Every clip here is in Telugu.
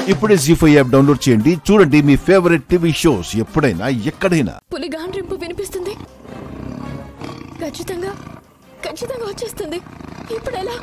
ఇప్పుడే జీ ఫైవ్ యాప్ డౌన్లోడ్ చేయండి చూడండి మీ ఫేవరెట్ టీవీ షోస్ ఎప్పుడైనా ఎక్కడైనా పులి గాండ్రింపు వినిపిస్తుంది ఖచ్చితంగా ఖచ్చితంగా వచ్చేస్తుంది ఇప్పుడు ఎలా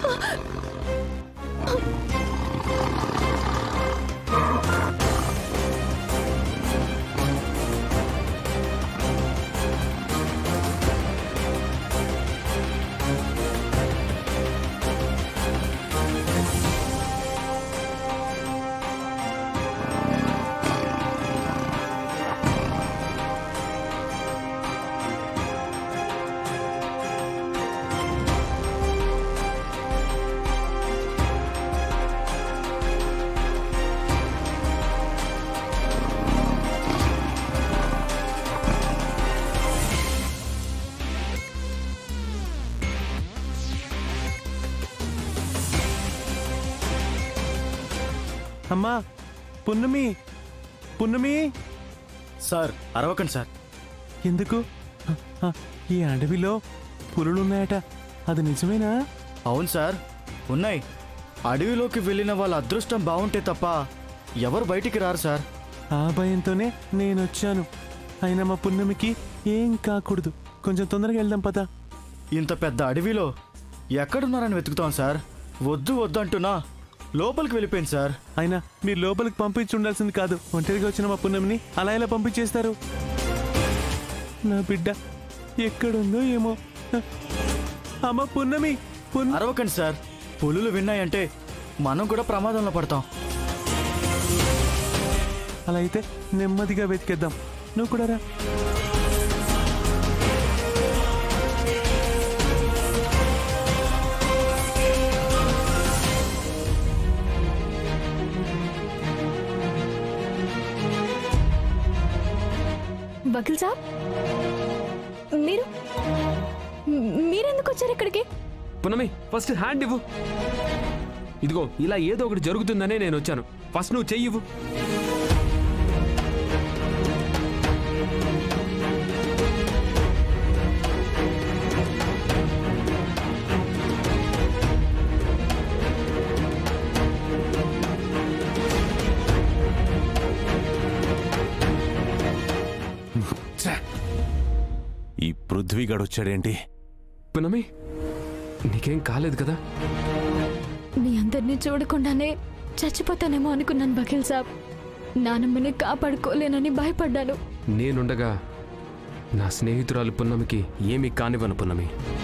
అమ్మా పున్నమి పున్నమి సార్ అరవకండి సార్ ఎందుకు హ, హ, ఈ అడవిలో పులులున్నాయట అది నిజమేనా అవును సార్ ఉన్నాయి అడవిలోకి వెళ్ళిన వాళ్ళ అదృష్టం బాగుంటే తప్ప ఎవరు బయటికి రారు సార్ ఆ భయంతోనే నేను వచ్చాను అయినా మా పున్నమికి ఏం కాకూడదు కొంచెం తొందరగా వెళ్దాం పదా ఇంత పెద్ద అడవిలో ఎక్కడున్నారని వెతుకుతాం సార్ వద్దు వద్దు అంటున్నా లోపలికి వెళ్ళిపోయింది సార్ అయినా మీరు లోపలికి పంపించి ఉండాల్సింది కాదు ఒంటరిగా వచ్చిన మా పున్నమిని అలా ఎలా పంపించేస్తారు నా బిడ్డ ఎక్కడుందో ఏమో హ, అమ్మ పున్నమి పున్న అరవకండి సార్ పులులు విన్నాయంటే మనం కూడా ప్రమాదంలో పడతాం అలా అయితే నెమ్మదిగా వెతికేద్దాం నువ్వు కూడా రా వకీల్ సాబ్ మీరు మీరెందుకు వచ్చారు ఇక్కడికి పునమి ఫస్ట్ హ్యాండ్ ఇవ్వు ఇదిగో ఇలా ఏదో ఒకటి జరుగుతుందనే నేను వచ్చాను ఫస్ట్ నువ్వు చెయ్యివ్వు ఈ పృథ్వీగాడు వచ్చాడేంటి పునమి నీకేం కాలేదు కదా మీ అందరినీ చూడకుండానే చచ్చిపోతానేమో అనుకున్నాను వకీల్ సాబ్ నానమ్మని కాపాడుకోలేనని భయపడ్డాను నేనుండగా నా స్నేహితురాలు పున్నమికి ఏమీ కానివ్వను పున్నమి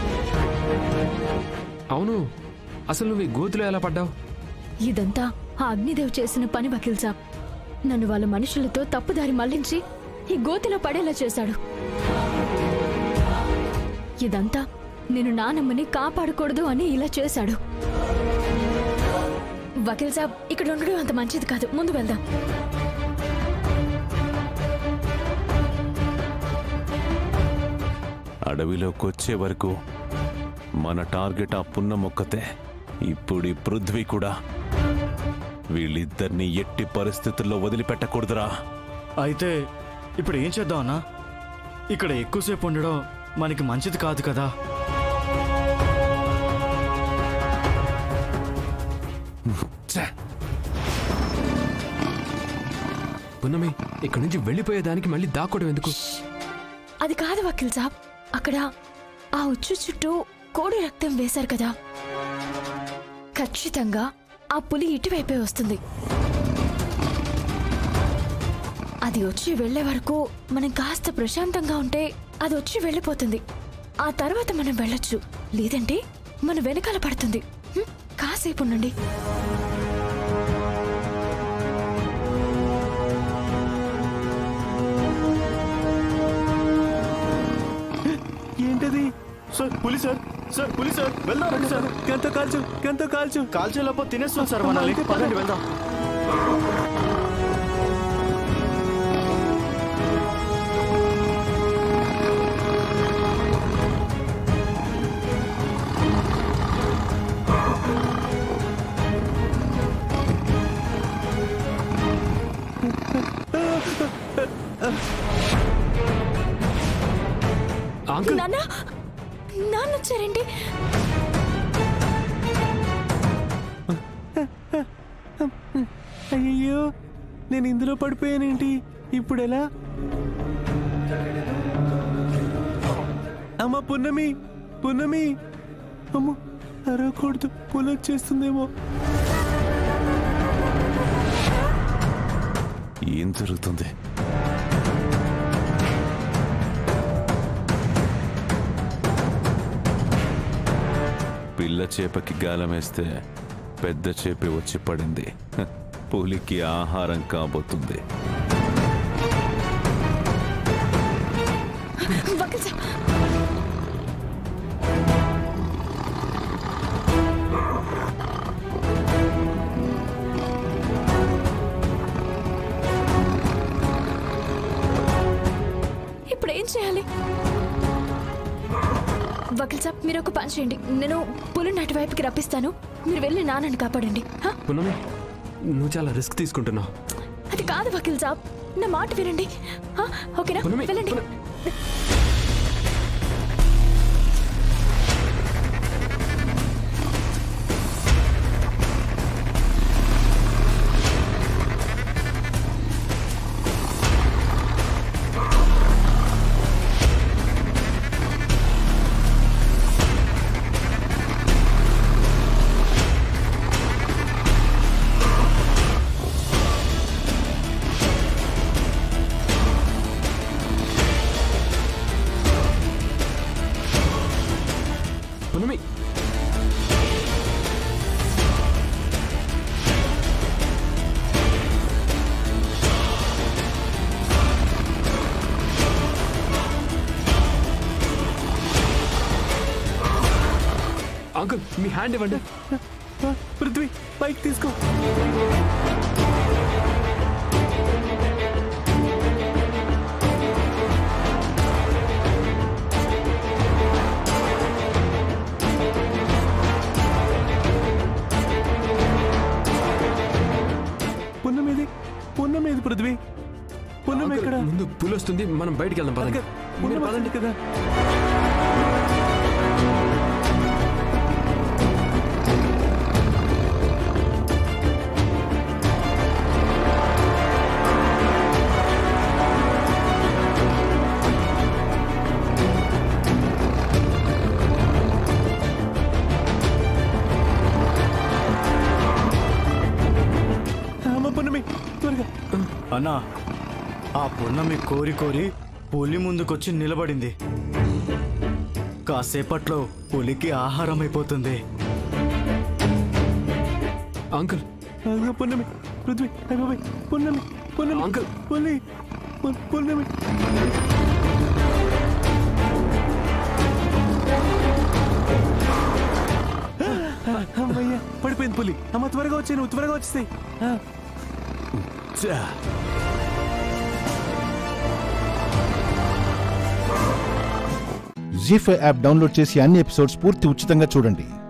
అవును అసలు నువ్వు ఈ గోతులో ఎలా పడ్డావు ఇదంతా ఆ అగ్నిదేవ్ చేసిన పని వకీల్ సాబ్ నన్ను వాళ్ళ మనుషులతో తప్పుదారి మళ్లించి ఈ గోతిలో పడేలా చేశాడు ఇదంతా నేను నానమ్మని కాపాడకూడదు అని ఇలా చేశాడు వకీల్ సాబ్ ఇక్కడ ఉండడం అంత మంచిది కాదు ముందు వెళ్దాం అడవిలోకి వచ్చే వరకు మన టార్గెట్ ఆ పున్న మొక్కతే ఇప్పుడు ఈ పృథ్వీ కూడా వీళ్ళిద్దరిని ఎట్టి పరిస్థితుల్లో వదిలిపెట్టకూడదురా అయితే ఇప్పుడు ఏం చేద్దాం అన్నా ఇక్కడ ఎక్కువసేపు ఉండడం మనకి మంచిది కాదు కదా పున్నమి ఇక్కడి నుంచి వెళ్ళిపోయేదానికి మళ్ళీ దాక్కోవడం ఎందుకు అది కాదు వకీల్ సాబ్ అక్కడ ఆ ఉచ్చు చుట్టూ కోడి రక్తం వేశారు కదా ఖచ్చితంగా ఆ పులి ఇటువైపే వస్తుంది అది వచ్చి వెళ్లే వరకు మనం కాస్త ప్రశాంతంగా ఉంటే అది వచ్చి వెళ్ళిపోతుంది ఆ తర్వాత మనం వెళ్ళొచ్చు లేదంటే మన వెనకాల పడుతుంది హ్మ్, కాసేపు ఉండండి ఏంటది సార్ పులి సార్ సార్ పులి సార్ వెళ్దాం రండి సార్ గంత కాల్చు గంత కాల్చు కాల్చేలోపు తినేస్తాం సార్ మనల్ని పదండి వెళ్దాం అంకుల్ నాన్న నాన్న వచ్చారండి అయ్యయ్యో నేను ఇందులో పడిపోయానేంటి ఇప్పుడు ఎలా అమ్మ పున్నమి పున్నమి అమ్మ అరవకూడదు పులి వచ్చేస్తుందేమో ఏం జరుగుతుంది పిల్ల చేపకి గాలం వేస్తే పెద్ద చేపే వచ్చి పడింది హ, పులికి ఆహారం కాబోతుంది వకీల్ సాబ్ ఇప్పుడు ఏం చేయాలి వకీల్ సాబ్ మీరు ఒక పని చేయండి నేను పులిని అటువైపుకి రప్పిస్తాను మీరు వెళ్ళి నాన్నని కాపాడండి హా? పున్నమి నువ్వు చాలా రిస్క్ తీసుకుంటున్నావు అది కాదు వకీల్ సాబ్ నా మాట వినండి హా? ఓకేనా పున్నమి, వెళ్ళండి పున్నమి. పున్నమి అంకుల్ మీ హ్యాండ్ ఇవ్వండి ఆ, పృథ్వీ పైకి తీసుకో పున్నమేది పున్నమేది పృథ్వీ పున్నమి అంకుల్, ఎక్కడ ముందు పులి వస్తుంది మనం బయటికి వెళ్దాం పదండి అక్కడ మీరు పున్నమి పదండి వస్తుంది కదా అమ్మ పున్నమి త్వరగా అన్నా ఆ పున్నమి కోరి కోరి పులి ముందుకొచ్చి నిలబడింది కాసేపట్లో పులికి ఆహారం అయిపోతుంది అంకుల్ అదిగో పున్నమి పృథ్వీ అయ్య బాబాయ్ పున్నమి పున్నమి అంకుల్. పుల్లి పు- పున్నమి అమ్మయ్య పడిపోయింది పులి అమ్మ త్వరగా వచ్చాయి నువ్వు త్వరగా వచ్చేసాయి ఛా! జీ ఫైవ్ యాప్ డౌన్లోడ్ చేసి అన్ని ఎపిసోడ్స్ పూర్తి ఉచితంగా చూడండి